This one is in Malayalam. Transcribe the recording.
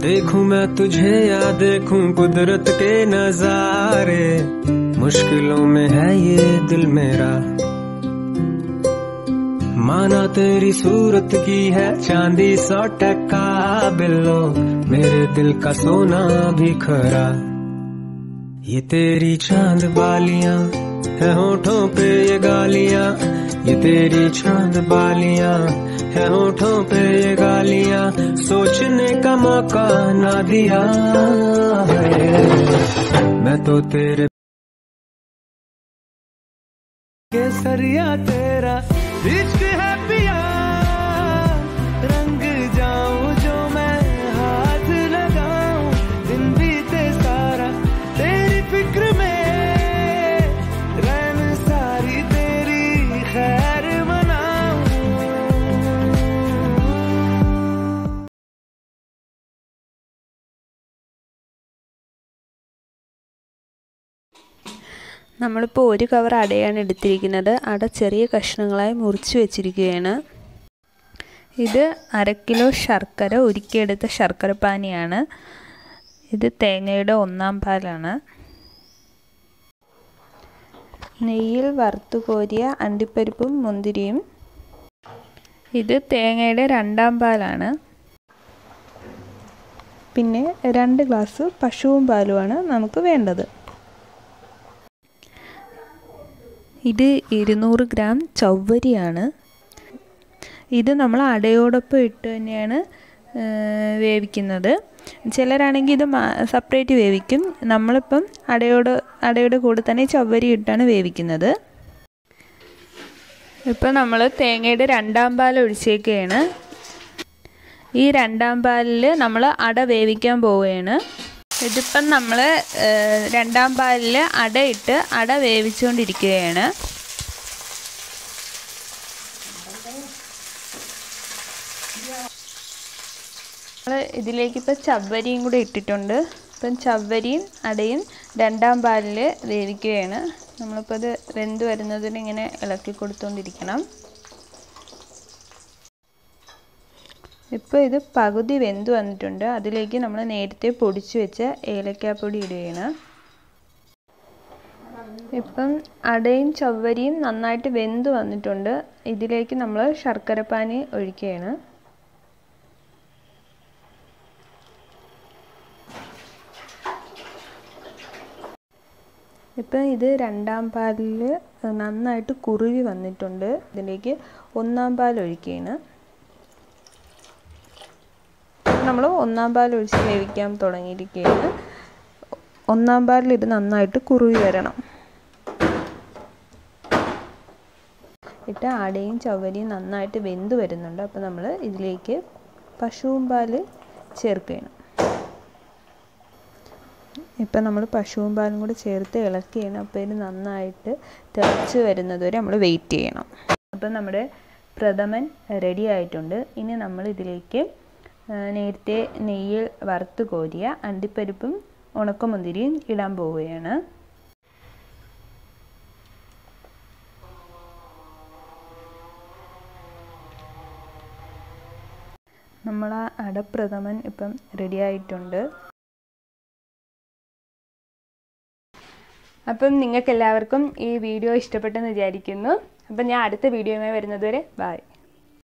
देखूं मैं तुझे या देखूं कुदरत के नजारे मुश्किलों में है ये दिल मेरा माना तेरी सूरत की है चांदी सौ टका बिल्लो मेरे दिल का सोना भी खरा ये तेरी चांद बालियां है होठों पे ये गालियां ये तेरी चांद बालियां है होठों पे ये गालियां सोचने का मौका ना दिया है मैं तो तेरे केसरिया तेरा इश्क है पिया रंग जाऊं जो मैं हाथ लगाऊं दिन बीते सारा तेरी फिक्र में रैन सारी तेरी खैर मनाऊं നമ്മളിപ്പോൾ ഒരു കവർ അടയാണ് എടുത്തിരിക്കുന്നത് അട ചെറിയ കഷ്ണങ്ങളായി മുറിച്ച് വെച്ചിരിക്കുകയാണ് ഇത് അര കിലോ ശർക്കര ഉരുക്കിയെടുത്ത ശർക്കര പാനിയാണ് ഇത് തേങ്ങയുടെ ഒന്നാം പാലാണ് നെയ്യിൽ വറുത്തു കോരിയ അണ്ടിപ്പരിപ്പും മുന്തിരിയും ഇത് തേങ്ങയുടെ രണ്ടാം പാലാണ് പിന്നെ രണ്ട് ഗ്ലാസ് പശുവും പാലുമാണ് നമുക്ക് വേണ്ടത് ഇത് ഇരുന്നൂറ് ഗ്രാം ചവ്വരിയാണ് ഇത് നമ്മൾ അടയോടൊപ്പം ഇട്ട് തന്നെയാണ് വേവിക്കുന്നത് ചിലരാണെങ്കിൽ ഇത് സെപ്പറേറ്റ് വേവിക്കും നമ്മളിപ്പം അടയോട് അടയുടെ കൂടെ തന്നെ ചവ്വരി ഇട്ടാണ് വേവിക്കുന്നത് ഇപ്പം നമ്മൾ തേങ്ങയുടെ രണ്ടാം പാൽ ഒഴിച്ചേക്കുകയാണ് ഈ രണ്ടാം പാലിൽ നമ്മൾ അട വേവിക്കാൻ പോവുകയാണ് ഇതിപ്പം നമ്മൾ രണ്ടാം പാലിൽ അടയിട്ട് അട വേവിച്ചുകൊണ്ടിരിക്കുകയാണ് നമ്മൾ ഇതിലേക്ക് ഇപ്പം ചവ്വരിയും കൂടി ഇട്ടിട്ടുണ്ട് ഇപ്പം ചവ്വരിയും അടയും രണ്ടാം പാലിൽ വേവിക്കുകയാണ് നമ്മളിപ്പോൾ അത് വെന്ത് വരുന്നതിന് ഇങ്ങനെ ഇളക്കി കൊടുത്തുകൊണ്ടിരിക്കണം ഇപ്പോൾ ഇത് പകുതി വെന്ത് വന്നിട്ടുണ്ട് അതിലേക്ക് നമ്മൾ നേരത്തെ പൊടിച്ചു വെച്ച ഏലക്കാപ്പൊടി ഇടുകയാണ് ഇപ്പം അടയും ചവ്വരിയും നന്നായിട്ട് വെന്ത് വന്നിട്ടുണ്ട് ഇതിലേക്ക് നമ്മൾ ശർക്കരപ്പാനി ഒഴിക്കുകയാണ് ഇപ്പം ഇത് രണ്ടാം പാലിൽ നന്നായിട്ട് കുറുവി വന്നിട്ടുണ്ട് ഇതിലേക്ക് ഒന്നാം പാൽ ഒഴിക്കുകയാണ് നമ്മൾ ഒന്നാം പാൽ ഒഴിച്ച് വേവിക്കാൻ തുടങ്ങിയിരിക്കുകയാണ് ഒന്നാം പാലിൽ ഇത് നന്നായിട്ട് കുറുവി വരണം ഇട്ട് ആടയും ചവരിയും നന്നായിട്ട് വെന്ത് വരുന്നുണ്ട് അപ്പോൾ നമ്മൾ ഇതിലേക്ക് പശുവും പാല് ചേർക്കുകയാണ് ഇപ്പം നമ്മൾ പശുവും പാലും കൂടി ചേർത്ത് ഇളക്കുകയാണ് അപ്പോൾ ഇത് നന്നായിട്ട് തിളച്ച് വരുന്നത് വരെ നമ്മൾ വെയിറ്റ് ചെയ്യണം അപ്പം നമ്മുടെ പ്രഥമൻ റെഡി ആയിട്ടുണ്ട് ഇനി നമ്മൾ ഇതിലേക്ക് നേരത്തെ നെയ്യിൽ വറുത്ത് കോരിയ അണ്ടിപ്പരിപ്പും ഉണക്കമുന്തിരിയും ഇടാൻ പോവുകയാണ് നമ്മൾ ആ അടപ്രഥമൻ ഇപ്പം റെഡി ആയിട്ടുണ്ട് അപ്പം നിങ്ങൾക്ക് എല്ലാവർക്കും ഈ വീഡിയോ ഇഷ്ടപ്പെട്ടെന്ന് വിചാരിക്കുന്നു അപ്പം ഞാൻ അടുത്ത വീഡിയോയുമായി വരുന്നത് വരെ ബായ്